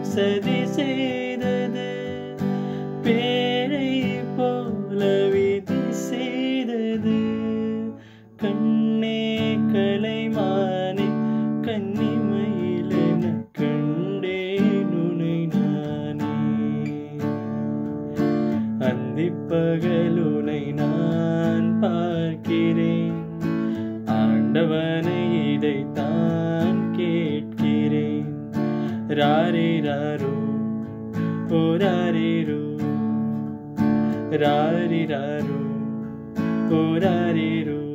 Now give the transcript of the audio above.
சதி செய்தது பேரை போல விதி செய்தது கண்ணே கலைமானே கன்னிமயிலென கண்டேன் உனை நானே அந்திப்பகலுனை நான் பார்க்கிறேன் ஆண்டவனை இதைத்தான் கேட்கிறேன் ராரே ராரோ ஓ ராரேரோ ராரி ராரோ ஓ ராரேரோ